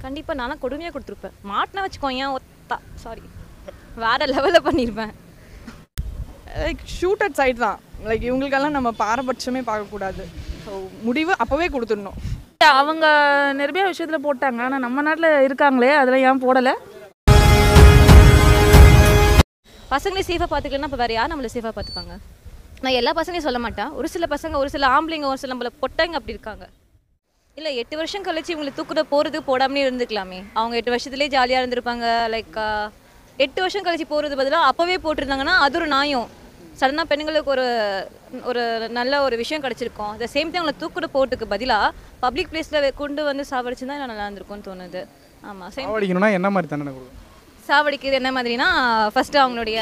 கண்டிப்பாக நானும் கொடுமையாக கொடுத்துருப்பேன் மாட்டினா வச்சுக்கோ ஏன் ஒத்தா சாரி வேற லெவலில் பண்ணியிருப்பேன் லைக் ஷூட் அட் சைட் தான் லைக் இவங்களுக்கெல்லாம் நம்ம பாரபட்சமே பார்க்கக்கூடாது ஸோ முடிவு அப்போவே கொடுத்துடணும் அவங்க நிர்பயா விஷயத்தில் போட்டாங்க ஆனால் நம்ம நாட்டில் இருக்காங்களே அதில் ஏன் போடலை பசங்களே சேஃபாக பார்த்துக்கலன்னா இப்போ வேறு யார் நம்மளை சேஃபாக பார்த்துப்பாங்க நான் எல்லா பசங்களையும் சொல்ல மாட்டேன் ஒரு சில பசங்க ஒரு சில ஆம்பளைங்க ஒரு சில நம்மள பொட்டாங்க அப்படி இருக்காங்க இல்லை எட்டு வருஷம் கழிச்சு இவங்களை தூக்குற போகிறது போடாமலே இருந்துக்கலாமே அவங்க எட்டு வருஷத்துலேயே ஜாலியாக இருந்திருப்பாங்க லைக் எட்டு வருஷம் கழிச்சு போகிறது பதிலாக அப்போவே போட்டிருந்தாங்கன்னா அது ஒரு நியாயம் சடனாக பெண்களுக்கு ஒரு ஒரு நல்ல ஒரு விஷயம் கிடச்சிருக்கும் அந்த சேம் டைம் அவங்களை தூக்குற போட்டுக்கு பதிலாக பப்ளிக் பிளேஸில் கொண்டு வந்து சாவடிச்சு தான் நல்லா இருந்திருக்கும்னு தோணுது ஆமாம் சேம் சாவடிக்கணும்னா என்ன மாதிரி தண்டனை கொடுக்கும் சாவடிக்கிறது என்ன மாதிரினா ஃபஸ்ட்டு அவங்களுடைய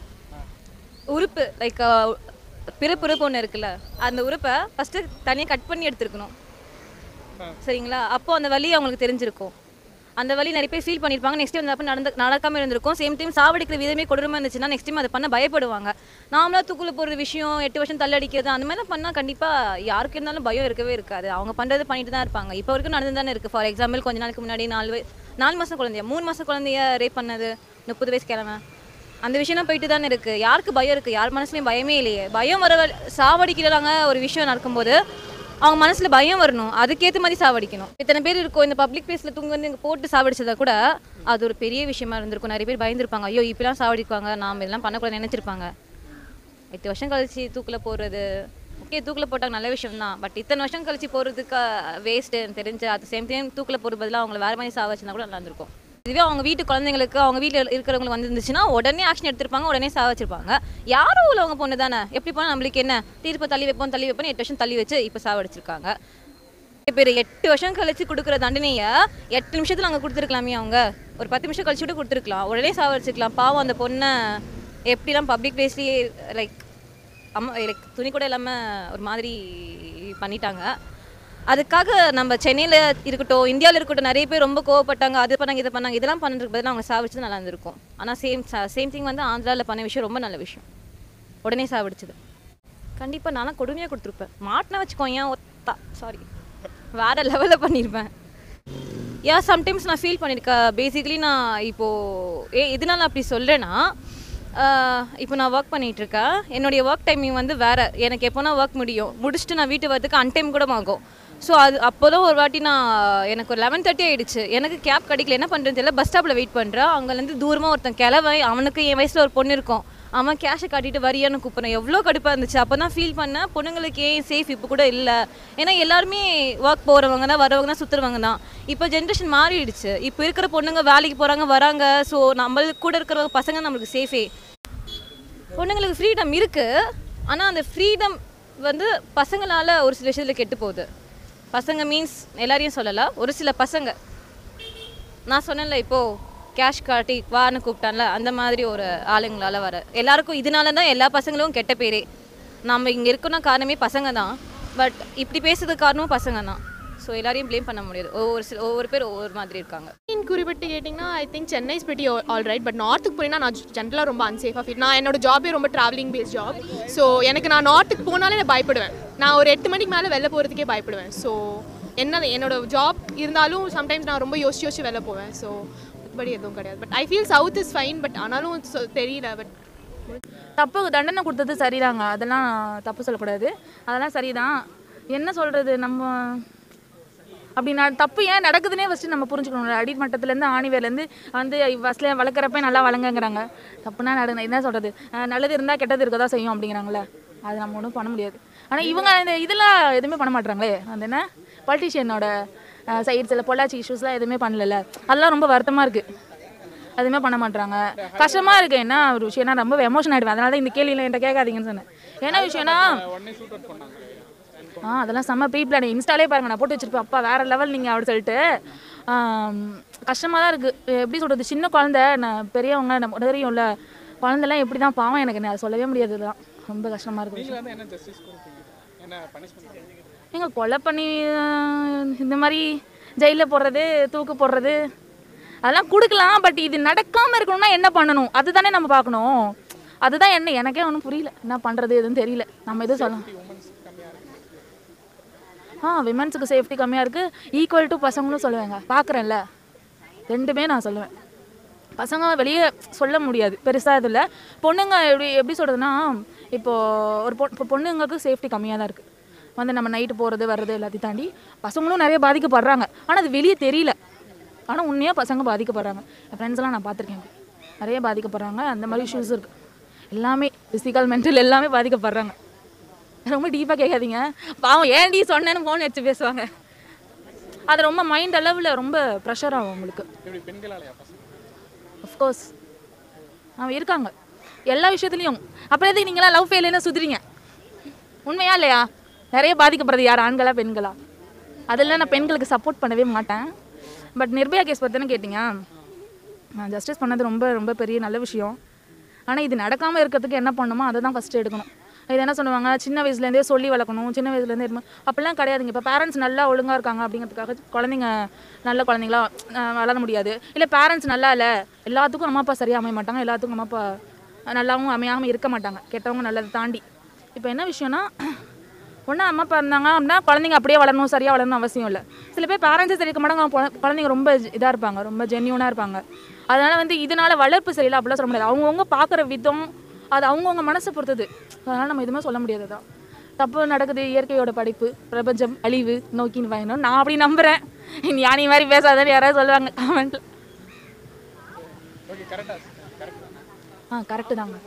உறுப்பு லைக் பிறப்பு உறுப்பு ஒன்று இருக்குல்ல அந்த உறுப்பை ஃபஸ்ட்டு தனியாக கட் பண்ணி எடுத்துருக்கணும் சரிங்களா அப்போ அந்த வலி அவங்களுக்கு தெரிஞ்சிருக்கும் அந்த வலி நிறைய பேர் ஃபீல் பண்ணியிருப்பாங்க நெக்ஸ்ட் டைம் அப்போ நடந்து நடக்காமல் இருந்திருக்கும் சேம் டைம் சாவடிக்கிற விதமே கொடூரமாக இருந்துச்சுன்னா நெக்ஸ்ட் டைம் அதை பண்ண பயப்படுவாங்க நாமளா தூக்குல போகிற விஷயம் எட்டு வருஷம் தள்ளடிக்கிறது அந்த மாதிரிலாம் பண்ணால் கண்டிப்பாக யாருக்கு இருந்தாலும் பயம் இருக்கவே இருக்காது அவங்க பண்ணுறது பண்ணிட்டு தான் இருப்பாங்க இப்போ வரைக்கும் நடந்து தானே இருக்குது ஃபார் எக்ஸாம்பிள் கொஞ்ச நாளுக்கு முன்னாடி நாலு வய- நாலு மாதம் குழந்தைய மூணு மாதம் குழந்தைய ரேப் பண்ணது முப்பது வயசு கிழமை அந்த விஷயம்லாம் போயிட்டு தானே இருக்குது யாருக்கு பயம் இருக்குது யார் மனசுலையும் பயமே இல்லையே பயம் வர வர- சாவடிக்கிறாங்க ஒரு விஷயம் நடக்கும்போது அவங்க மனசில் பயம் வரணும் அதுக்கேற்ற மாதிரி சாவடிக்கணும் இத்தனை பேர் இருக்கும் இந்த பப்ளிக் பிளேஸில் தூங்க வந்து இங்கே போட்டு சாவடிச்சதா கூட அது ஒரு பெரிய விஷயமா இருந்திருக்கும் நிறைய பேர் பயந்துருப்பாங்க ஐயோ இப்படிலாம் சாவடிப்பாங்க நாம் இதெல்லாம் பண்ணக்கூடாது நினச்சிருப்பாங்க எட்டு வருஷம் கழிச்சு தூக்கில் போடுறது ஓகே தூக்கில் போட்டாங்க நல்ல விஷயம் தான் பட் இத்தனை வருஷம் கழிச்சு போகிறதுக்கு வேஸ்ட்டு தெரிஞ்சு அட் சேம் டைம் தூக்கில் போகிற பதிலாக அவங்கள வேறு மாதிரி சாவச்சுனா கூட நல்லா இருந்திருக்கும் இதுவே அவங்க வீட்டு குழந்தைங்களுக்கு அவங்க வீட்டில் இருக்கிறவங்களுக்கு வந்துருந்துச்சுன்னா உடனே ஆக்ஷன் எடுத்திருப்பாங்க உடனே சாவச்சிருப்பாங்க யாரும் உள்ளவங்க பொண்ணு தானே எப்படி போனால் நம்மளுக்கு என்ன தீர்ப்பு தள்ளி வைப்போம் தள்ளி வைப்போம் எட்டு வருஷம் தள்ளி வச்சு இப்போ சாவடிச்சிருக்காங்க நிறைய பேர் எட்டு வருஷம் கழிச்சு கொடுக்குற தண்டனையை எட்டு நிமிஷத்தில் அங்கே கொடுத்துருக்கலாமே அவங்க ஒரு பத்து நிமிஷம் கழிச்சு கூட கொடுத்துருக்கலாம் உடனே சாவடிச்சிருக்கலாம் பாவம் அந்த பொண்ணை எப்படிலாம் பப்ளிக் பிளேஸ்லேயே லைக் அம்மா லைக் துணி கூட இல்லாமல் ஒரு மாதிரி பண்ணிட்டாங்க அதுக்காக நம்ம சென்னையில் இருக்கட்டும் இந்தியாவில் இருக்கட்டும் நிறைய பேர் ரொம்ப கோவப்பட்டாங்க அது பண்ணாங்க இதை பண்ணாங்க இதெல்லாம் பண்ணுறதுக்கு பதிலாக அவங்க சாவடிச்சது நல்லா இருந்திருக்கும் ஆனால் சேம் சேம் திங் வந்து ஆந்திராவில் பண்ண விஷயம் ரொம்ப நல்ல விஷயம் உடனே சாவடிச்சது கண்டிப்பாக நானும் கொடுமையாக கொடுத்துருப்பேன் மாட்டினா வச்சுக்கோ ஏன் ஒத்தா சாரி வேற லெவலில் பண்ணியிருப்பேன் யா சம்டைம்ஸ் நான் ஃபீல் பண்ணியிருக்கேன் பேசிக்கலி நான் இப்போது ஏ இதனால அப்படி சொல்கிறேன்னா இப்போ நான் ஒர்க் பண்ணிகிட்ருக்கேன் என்னுடைய ஒர்க் டைமிங் வந்து வேறு எனக்கு எப்போனா ஒர்க் முடியும் முடிச்சுட்டு நான் வீட்டு வரதுக்கு அன்டைம் கூட ஆகும் ஸோ அது அப்போ தான் ஒரு வாட்டி நான் எனக்கு ஒரு லெவன் தேர்ட்டி ஆயிடுச்சு எனக்கு கேப் கிடைக்கல என்ன பண்ணுறது தெரியல பஸ் ஸ்டாப்பில் வெயிட் பண்ணுறேன் அங்கேருந்து தூரமாக ஒருத்தன் கிளவன் அவனுக்கு என் வயசில் ஒரு பொண்ணு இருக்கும் அவன் கேஷை காட்டிட்டு வரியான்னு கூப்பிட்றேன் எவ்வளோ கடுப்பாக இருந்துச்சு அப்போ தான் ஃபீல் பண்ணேன் பொண்ணுங்களுக்கு ஏன் சேஃப் இப்போ கூட இல்லை ஏன்னா எல்லாருமே ஒர்க் போகிறவங்க தான் வரவங்க தான் சுற்றுறவங்க தான் இப்போ ஜென்ரேஷன் மாறிடுச்சு இப்போ இருக்கிற பொண்ணுங்க வேலைக்கு போகிறாங்க வராங்க ஸோ நம்மளுக்கு கூட இருக்கிற பசங்க நம்மளுக்கு சேஃபே பொண்ணுங்களுக்கு ஃப்ரீடம் இருக்குது ஆனால் அந்த ஃப்ரீடம் வந்து பசங்களால் ஒரு சில விஷயத்தில் கெட்டு போகுது பசங்க மீன்ஸ் எல்லாரையும் சொல்லலை ஒரு சில பசங்க நான் சொன்னேன்ல இப்போது கேஷ் காட்டி வான்னு கூப்பிட்டான்ல அந்த மாதிரி ஒரு ஆளுங்களால வர எல்லாருக்கும் இதனால தான் எல்லா பசங்களும் கெட்ட பேரே நம்ம இங்கே இருக்கணும் காரணமே பசங்க தான் பட் இப்படி பேசுறதுக்கு காரணமும் பசங்க தான் ஸோ எல்லாரையும் ப்ளேம் பண்ண முடியாது ஒவ்வொரு சில ஒவ்வொரு பேர் ஒவ்வொரு மாதிரி இருக்காங்க சென்னையின் குறிப்பிட்டு கேட்டிங்கன்னா I think Chennai is pretty all right but நார்த்துக்கு போனீங்கன்னா நான் ஜென்ரலாக ரொம்ப அன்சேஃபாக ஃபீல் நான் என்னோட ஜாபே ரொம்ப ட்ராவலிங் பேஸ் ஜாப் ஸோ எனக்கு நான் நார்த்துக்கு போனாலே நான் பயப்படுவேன் நான் ஒரு எட்டு மணிக்கு மேலே வெளில போகிறதுக்கே பயப்படுவேன் ஸோ என்ன என்னோட ஜாப் இருந்தாலும் சம்டைம்ஸ் நான் ரொம்ப யோசிச்சு யோசிச்சு வெளில போவேன் ஸோ மற்றபடி எதுவும் கிடையாது but I feel south is fine but ஆனாலும் சொ- தெரியல பட் தப்பு தண்டனை கொடுத்தது சரிதாங்க அதெல்லாம் தப்பு சொல்லக்கூடாது அதெல்லாம் சரிதான் என்ன சொல்கிறது நம்ம அப்படி நான் தப்பு ஏன் நடக்குதுன்னே ஃபஸ்ட்டு நம்ம புரிஞ்சுக்கணும் அடிமட்டத்துலேருந்து ஆணிவேர்லேருந்து வந்து ஃபஸ்ட்டில் வளர்க்குறப்ப நல்லா வளங்கங்கிறாங்க தப்புனா நட என்ன சொல்கிறது நல்லது இருந்தால் கெட்டது இருக்க தான் செய்யும் அப்படிங்கிறாங்களே அது நம்ம ஒன்றும் பண்ண முடியாது ஆனால் இவங்க இந்த இதெல்லாம் எதுவுமே பண்ண மாட்றாங்களே அந்த என்ன பாலிட்டிஷியனோட சைட்ஸில் பொள்ளாச்சி இஷ்யூஸ்லாம் எதுவுமே பண்ணல அதெல்லாம் ரொம்ப வருத்தமாக இருக்குது எதுவுமே பண்ண மாட்டாங்க கஷ்டமா இருக்கு என்ன ஒரு விஷயம்னா ரொம்ப எமோஷன் ஆயிடுவேன் அதனால தான் இந்த கேள்வியில என்கிட்ட கேட்காதீங்கன்னு சொன்னேன் என்ன விஷயம்னா ஆ அதெல்லாம் செம்ம ப்ரீ பிளான் இன்ஸ்டாலே பாருங்க நான் போட்டு வச்சிருப்பேன் அப்பா வேற லெவல் நீங்கள் அப்படி சொல்லிட்டு ஆம், கஷ்டமா தான் இருக்கு எப்படி சொல்றது சின்ன குழந்தை நான் பெரியவங்க நம்ம தெரியும்ல குழந்தைலாம் எப்படி தான் பாவம் எனக்கு நான் சொல்லவே முடியாது இதெல்லாம் ரொம்ப கஷ்டமா இருக்கு நீங்கள் வந்து என்ன ஜஸ்டிஸ் கொடுப்பீங்க என்ன பனிஷ்மெண்ட் எங்க கொலை பண்ணி ஆஹ், இந்த மாதிரி ஜெயிலில் போடுறது தூக்கு போடுறது அதெல்லாம் கொடுக்கலாம் பட் இது நடக்காம இருக்கணும்னா என்ன பண்ணணும் அதுதானே நம்ம பார்க்கணும் அதுதான் என்ன எனக்கே ஒன்றும் புரியல என்ன பண்ணுறது எதுவும் தெரியல நம்ம எதுவும் சொல்லலாம் ஆ விமன்ஸுக்கு சேஃப்டி கம்மியாக இருக்குது ஈக்குவல் டு பசங்களும் சொல்லுவாங்க பார்க்குறேன்ல ரெண்டுமே நான் சொல்லுவேன் பசங்க வெளியே சொல்ல முடியாது பெருசாக இதில் பொண்ணுங்க எப்படி எப்படி சொல்கிறதுனா இப்போது ஒரு பொ இப்போ பொண்ணுங்களுக்கு சேஃப்டி கம்மியாக தான் இருக்குது வந்து நம்ம நைட்டு போகிறது வர்றது எல்லாத்தையும் தாண்டி பசங்களும் நிறைய பாதிக்கப்படுறாங்க ஆனால் அது வெளியே தெரியல ஆனால் உண்மையாக பசங்க பாதிக்கப்படுறாங்க என் ஃப்ரெண்ட்ஸ்லாம் நான் பார்த்துருக்கேன் அப்படி. நிறைய பாதிக்கப்படுறாங்க அந்த மாதிரி இஷ்யூஸ் இருக்குது எல்லாமே ஃபிசிக்கல் மென்டல் எல்லாமே பாதிக்கப்படுறாங்க ரொம்ப டீப்பாக கேட்காதீங்க பாவம் ஏன்டி சொன்னேன்னு ஃபோன் எடுத்து பேசுவாங்க அது ரொம்ப மைண்ட் அளவில் ரொம்ப ப்ரெஷர் ஆகும் உங்களுக்கு எப்படி பெண்களாலையா பசங்க அஃப்கோர்ஸ் அவன் இருக்காங்க எல்லா விஷயத்துலையும் அப்புறம் எதுக்கு நீங்களாம் லவ் ஃபெயிலுன்னு சுத்துறீங்க உண்மையா இல்லையா நிறைய பாதிக்கப்படுறது யார் ஆண்களா பெண்களா அதில் நான் பெண்களுக்கு சப்போர்ட் பண்ணவே மாட்டேன் பட் நிர்பயா கேஸ் பற்றின கேட்டிங்க நான் ஜஸ்டிஸ் பண்ணது ரொம்ப ரொம்ப பெரிய நல்ல விஷயம் ஆனால் இது நடக்காமல் இருக்கிறதுக்கு என்ன பண்ணணுமோ அதை தான் ஃபஸ்ட்டு எடுக்கணும் இது என்ன சொல்லுவாங்க சின்ன வயசுலேருந்தே சொல்லி வளர்க்கணும் சின்ன வயசுலேருந்தே இருக்கணும் அப்படிலாம் கிடையாதுங்க இப்போ பேரண்ட்ஸ் நல்லா ஒழுங்காக இருக்காங்க அப்படிங்கிறதுக்காக குழந்தைங்க நல்ல குழந்தைங்களா அஹ், வளர முடியாது இல்லை பேரண்ட்ஸ் நல்லா இல்லை எல்லாத்துக்கும் அம்மா அப்பா சரியாக அமைய மாட்டாங்க எல்லாத்துக்கும் அம்மா அப்பா நல்லாவும் அமையாமல் இருக்க மாட்டாங்க கெட்டவங்க நல்லதை தாண்டி இப்போ என்ன விஷயம்னா ஒன்றா அம்மா அப்பா இருந்தாங்க அப்படின்னா குழந்தைங்க அப்படியே வளரணும் சரியாக வளரணும் அவசியம் இல்லை சில பேர் பேரண்ட்ஸே சரி இருக்க மாட்டாங்க ஆனா குழ- குழந்தைங்க ரொம்ப இதாக இருப்பாங்க ரொம்ப ஜென்யூனாக இருப்பாங்க அதனால வந்து இதனால வளர்ப்பு சரியில்லை அப்படிலாம் சொல்ல முடியாது அவங்கவுங்க பார்க்குற விதம் அது அவங்கவுங்க மனசை பொறுத்தது அதனால் நம்ம எதுவுமே சொல்ல முடியாது தான் தப்பு நடக்குது இயற்கையோட படைப்பு பிரபஞ்சம் அழிவு நோக்கின்னு வாங்கணும் நான் அப்படி நம்புகிறேன் ஞானி மாதிரி பேசாதன்னு யாராவது சொல்லுவாங்க கமெண்ட்டில் ஓகே கரெக்டாக கரெக்ட் ஆ கரெக்டு தாங்க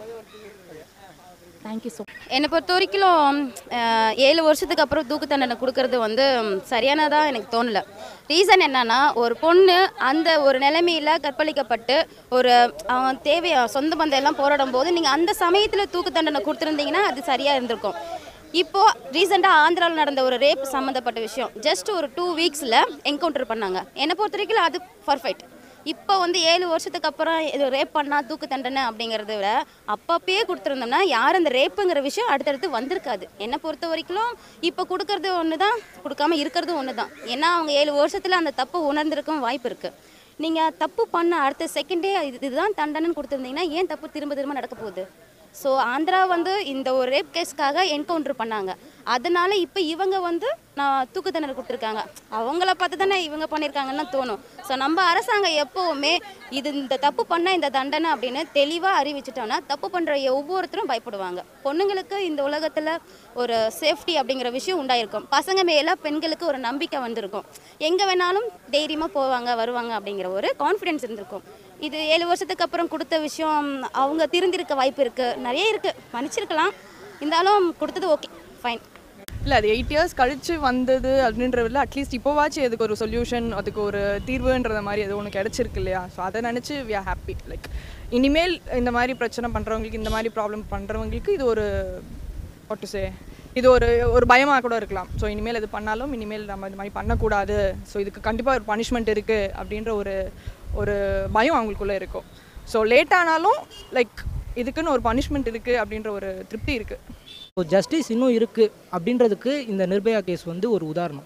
தேங்க்யூ ஸோ என்னை பொறுத்த வரைக்கும் அஹ், ஏழு வருஷத்துக்கு அப்புறம் தூக்கு தண்டனை கொடுக்கறது வந்து ம், சரியானதா எனக்கு தோணல ரீசன் என்னன்னா ஒரு பொண்ணு அந்த ஒரு நிலைமையில கற்பழிக்கப்பட்டு ஒரு அவங்க தேவை சொந்த பந்தம் எல்லாம் போராடும் போது நீங்கள் அந்த சமயத்தில் தூக்கு தண்டனை கொடுத்துருந்தீங்கன்னா அது சரியாக இருந்திருக்கும் இப்போ ரீசெண்டாக ஆந்திராவில் நடந்த ஒரு ரேப் சம்மந்தப்பட்ட விஷயம் ஜஸ்ட் ஒரு டூ வீக்ஸில் என்கவுண்டர் பண்ணாங்க என்னை பொறுத்த வரைக்கும் அது பர்ஃபெக்ட் இப்போ வந்து ஏழு வருஷத்துக்கு அப்புறம் இது ரேப் பண்ணால் தூக்கு தண்டனை அப்படிங்கிறத விட அப்பப்பயே கொடுத்துருந்தோம்னா யார் அந்த ரேப்புங்கிற விஷயம் அடுத்தடுத்து வந்திருக்காது என்னை பொறுத்த வரைக்கும் இப்போ கொடுக்கறது ஒன்று தான் கொடுக்காம இருக்கிறது ஒன்று தான் ஏன்னா அவங்க ஏழு வருஷத்தில் அந்த தப்பு உணர்ந்திருக்கும் வாய்ப்பு இருக்குது நீங்கள் தப்பு பண்ண அடுத்த செகண்டே இது இதுதான் தண்டனைன்னு கொடுத்துருந்தீங்கன்னா ஏன் தப்பு திரும்ப திரும்ப நடக்க போகுது ஸோ ஆந்திரா வந்து இந்த ஒரு ரேப் கேஸ்க்காக என்கவுண்டர் பண்ணாங்க அதனால இப்போ இவங்க வந்து நான் தூக்கு தண்டனை கொடுத்துருக்காங்க அவங்கள பார்த்து தானே இவங்க பண்ணியிருக்காங்கன்னு தோணும் ஸோ நம்ம அரசாங்கம் எப்போவுமே இது இந்த தப்பு பண்ண இந்த தண்டனை அப்படின்னு தெளிவாக அறிவிச்சிட்டோன்னா தப்பு பண்ணுற ஒவ்வொருத்தரும் பயப்படுவாங்க பொண்ணுங்களுக்கு இந்த உலகத்தில் ஒரு சேஃப்டி அப்படிங்கிற விஷயம் உண்டாயிருக்கும் பசங்க மேலே பெண்களுக்கு ஒரு நம்பிக்கை வந்திருக்கும் எங்கே வேணாலும் தைரியமாக போவாங்க வருவாங்க அப்படிங்கிற ஒரு கான்ஃபிடென்ஸ் இருந்திருக்கும் இது ஏழு வருஷத்துக்கு அப்புறம் கொடுத்த விஷயம் அவங்க திருந்திருக்க வாய்ப்பு இருக்குது நிறைய இருக்குது மன்னிச்சிருக்கலாம் இருந்தாலும் கொடுத்தது ஓகே ஃபைன் இல்லை அது எயிட் இயர்ஸ் கழிச்சு வந்தது அப்படின்றதில் அட்லீஸ்ட் இப்போவாச்சும் அதுக்கு ஒரு சொல்யூஷன் அதுக்கு ஒரு தீர்வுன்றத மாதிரி அது ஒன்று கிடச்சிருக்கு இல்லையா ஸோ அதை நினச்சி வி ஆர் ஹாப்பி லைக் இனிமேல் இந்த மாதிரி பிரச்சனை பண்ணுறவங்களுக்கு இந்த மாதிரி ப்ராப்ளம் பண்ணுறவங்களுக்கு இது ஒரு what to say இது ஒரு ஒரு பயமாக கூட இருக்கலாம் ஸோ இனிமேல் இது பண்ணாலும் இனிமேல் நம்ம இது மாதிரி பண்ணக்கூடாது ஸோ இதுக்கு கண்டிப்பாக ஒரு பனிஷ்மெண்ட் இருக்குது அப்படின்ற ஒரு ஒரு பயம் அவங்களுக்குள்ளே இருக்கும் ஸோ லேட் ஆனாலும் லைக் இதுக்குன்னு ஒரு பனிஷ்மெண்ட் இருக்குது அப்படின்ற ஒரு திருப்தி இருக்குது ஸோ ஜஸ்டிஸ் இன்னும் இருக்குது அப்படின்றதுக்கு இந்த நிர்பயா கேஸ் வந்து ஒரு உதாரணம்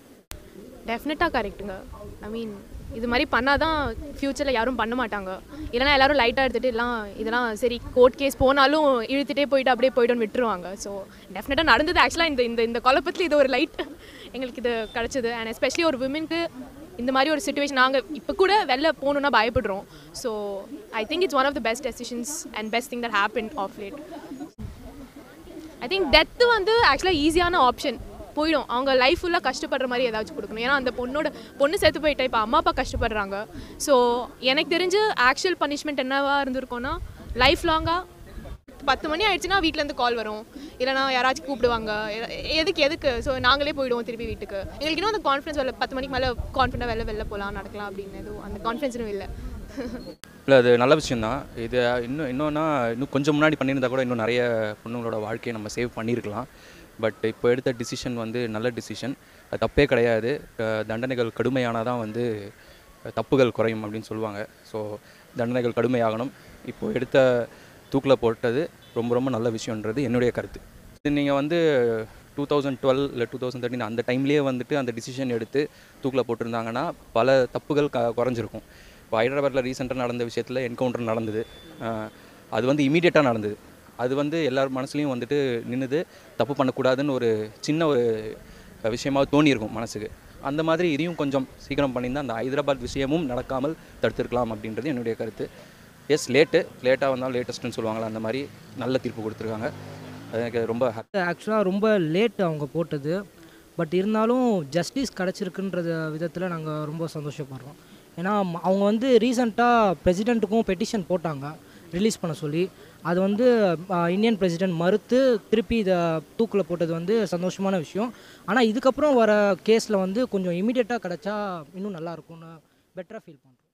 டெஃபினட்டாக கரெக்ட்டுங்க ஐ மீன் இது மாதிரி பண்ணால் தான் ஃப்யூச்சரில் யாரும் பண்ண மாட்டாங்க இல்லைனா எல்லாரும் லைட்டாக எடுத்துகிட்டு எல்லாம் இதெல்லாம் சரி கோர்ட் கேஸ் போனாலும் இழுத்துட்டே போயிட்டு அப்படியே போய்ட்டு விட்டுருவாங்க ஸோ டெஃபினட்டாக நடந்தது ஆக்சுவலாக இந்த இந்த இந்த குழப்பத்தில் இது ஒரு லைட் எங்களுக்கு இது கிடச்சிது அண்ட் எஸ்பெஷலி ஒரு விமனுக்கு இந்த மாதிரி ஒரு சுச்சுவேஷன் நாங்கள் இப்போ கூட வெளில போகணுன்னா பயப்படுறோம் so I think it's one of the best decisions and best thing that happen of late I think death வந்து ஆக்சுவலாக ஈஸியான ஆப்ஷன் போயிடும் அவங்க லைஃப் ஃபுல்லாக கஷ்டப்படுற மாதிரி ஏதாச்சும் கொடுக்கணும் ஏன்னா அந்த பொண்ணோட பொண்ணு செத்து போயிட்டா இப்போ அம்மா அப்பா கஷ்டப்படுறாங்க ஸோ எனக்கு தெரிஞ்சு ஆக்சுவல் பனிஷ்மெண்ட் என்னவா இருந்திருக்கும்னா லைஃப் லாங்காக பத்து மணி ஆயிடுச்சுன்னா வீட்டிலேருந்து கால் வரும் இல்லைனா யாராச்சும் கூப்பிடுவாங்க எ- எதுக்கு எதுக்கு ஸோ நாங்களே போயிடுவோம் திருப்பி வீட்டுக்கு எங்களுக்கு இன்னும் அந்த கான்ஃபிடன்ஸ் வரல பத்து மணிக்கு மேலே கான்ஃபிடண்டாக வெளில வெளில போகலாம் நடக்கலாம் அப்படின்னு எதுவும் அந்த கான்ஃபிடன்ஸும் இல்லை இல்லை அது நல்ல விஷயந்தான் இது இன்னும் இன்னொன்னா இன்னும் கொஞ்சம் முன்னாடி பண்ணியிருந்தா கூட இன்னும் நிறைய பொண்ணுங்களோட வாழ்க்கையை நம்ம சேவ் பண்ணியிருக்கலாம் பட் இப்போ எடுத்த டிசிஷன் வந்து நல்ல டிசிஷன் அது தப்பே கிடையாது அஹ் தண்டனைகள் கடுமையானால் தான் வந்து அஹ் தப்புகள் குறையும் அப்படின்னு சொல்லுவாங்க ஸோ தண்டனைகள் கடுமையாகணும் இப்போ எடுத்த தூக்கில் போட்டது ரொம்ப ரொம்ப நல்ல விஷயன்றது என்னுடைய கருத்து இது நீங்கள் வந்து டூ தௌசண்ட் டுவெல் இல்லை டூ தௌசண்ட் தேர்ட்டின் அந்த டைம்லேயே வந்துட்டு அந்த டிசிஷன் எடுத்து தூக்கில் போட்டிருந்தாங்கன்னா பல தப்புகள் க குறைஞ்சிருக்கும் இப்போ ஹைதராபாத்தில் ரீசெண்டாக நடந்த விஷயத்தில் என்கவுண்டர் நடந்தது அஹ் அது வந்து இமீடியட்டாக நடந்தது அது வந்து எல்லார் மனசுலையும் வந்துட்டு நின்றுது தப்பு பண்ணக்கூடாதுன்னு ஒரு சின்ன ஒரு விஷயமாக தோணியிருக்கும் மனசுக்கு அந்த மாதிரி இதையும் கொஞ்சம் சீக்கிரம் பண்ணியிருந்தா அந்த ஹைதராபாத் விஷயமும் நடக்காமல் தடுத்திருக்கலாம் அப்படின்றது என்னுடைய கருத்து எஸ் லேட்டு லேட்டாக வந்தாலும் லேட்டஸ்ட்டுன்னு சொல்லுவாங்களா அந்த மாதிரி நல்ல தீர்ப்பு கொடுத்துருக்காங்க அது எனக்கு ரொம்ப happy. ஆக்சுவலாக ரொம்ப லேட் அவங்க போட்டது பட் இருந்தாலும் ஜஸ்டிஸ் கிடச்சிருக்குன்றது விதத்தில் நாங்கள் ரொம்ப சந்தோஷப்படுறோம் ஏன்னா ம- அவங்க வந்து ரீசண்டாக பிரசிடெண்ட்டுக்கும் பெட்டிஷன் போட்டாங்க ரிலீஸ் பண்ண சொல்லி அது வந்து அஹ், இந்தியன் பிரசிடென்ட் மறுத்து திருப்பி இதை தூக்கில் போட்டது வந்து சந்தோஷமான விஷயம் ஆனால் இதுக்கப்புறம் வர கேஸில் வந்து கொஞ்சம் இமீடியட்டாக கிடச்சா இன்னும் நல்லா இருக்கும்னு பெட்டராக ஃபீல் பண்ணுறோம்